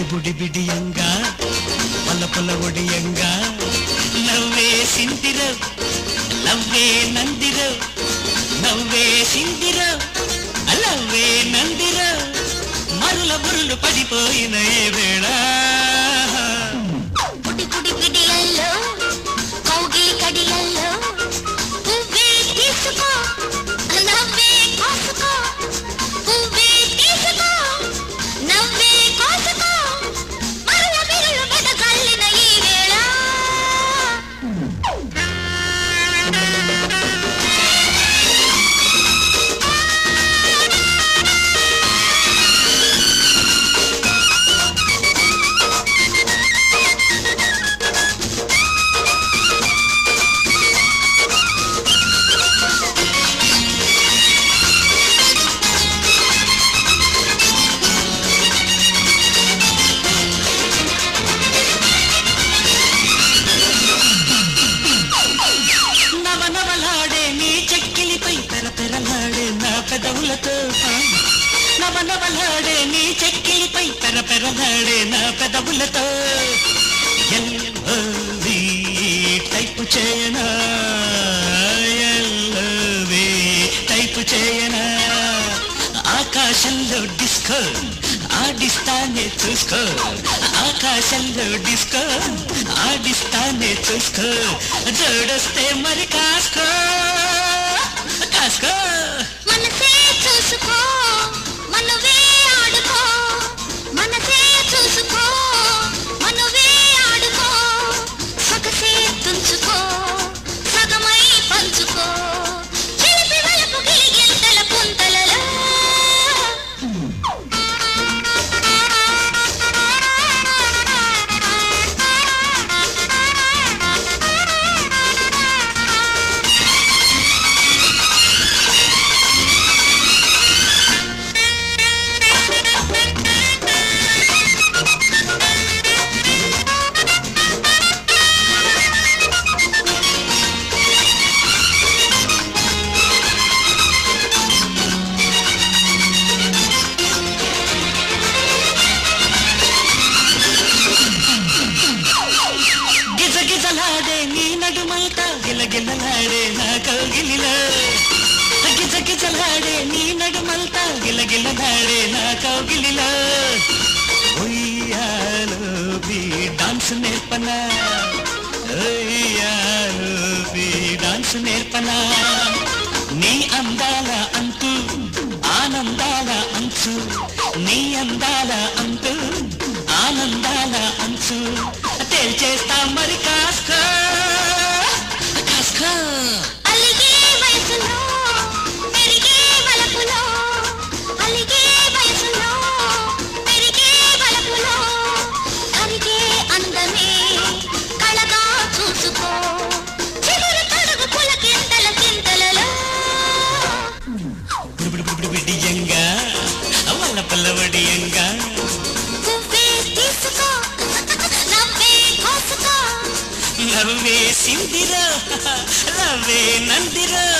బుడి బుడి బిడియంగా పల్ల పొల ఒడియంగా నవ్వే సిందిరో నవ్వే నందిరో నవ్వే సిందిరో లవ్వే నందిరో మరుల బురులు పడిపోయిన ఏ వేళ పుడి పుడి పిడియల్లో కౌగి కడియల్లో పువ్వే తీసుకో నవ్వే కోసుకో పువ్వే తీసుకో నవ్వే కోసుకో మరల బిరులు బెదకల్లిన ఈ వేళ నవనవలాడే నీ చెక్కిలిపై పెరపెరలాడే నా పెదవులతో నవనవలాడే నీ చెక్కిలిపై పెరపెరలాడే నా పెదవులతో ఎల్లవి టైపు చేయనా ఎల్లవి టైపు చేయనా ఆకాశంలో డిస్కో ఆడిస్తానే చూసుకో ఆకాశంలో డిస్కో ఆడిస్తానే చూసుకో జోడొస్తే మరి కాసుకో కాసుకో మనసే చూసుకో మనవే ఆడుకో మనసే చూసుకో మనవే ఆడుకో సొగసే తుంచుకో సగమై పంచుకో చిలిపి వలపు గిలిగింతల పుంతలలో గిజ గిజలాడే నీ నడుమైత గిలగిలలాడే నా కౌగిలిలో గిజ గిజలాడే నీ నడుమంత గిలగిలలాడే నా కౌగిలిలో ఉయ్యాలో బీ డాన్స్ నేర్పనా ఉయ్యాలో బీ డాన్స్ నేర్పనా నీ అందాల అంతు ఆనందాల అంచు నీ అందాల అంతు ఆనందాల అంచు తేల్చేస్తా మరి కాస్కో కాస్కో అలిగే వయసులో పెరిగే వలపులో అలిగే వయసులో పెరిగే వలపులో కరిగే అందమే కళగా చూసుకో చిగురు తొడుగు పులకింతల కింతలలో బుడి బుడి బిడియంగా వల్ల పల్ల వడియంగా పువ్వే తీసుకో నవ్వే కోసుకో నవ్వే సిందిరో నవ్వే నందిరో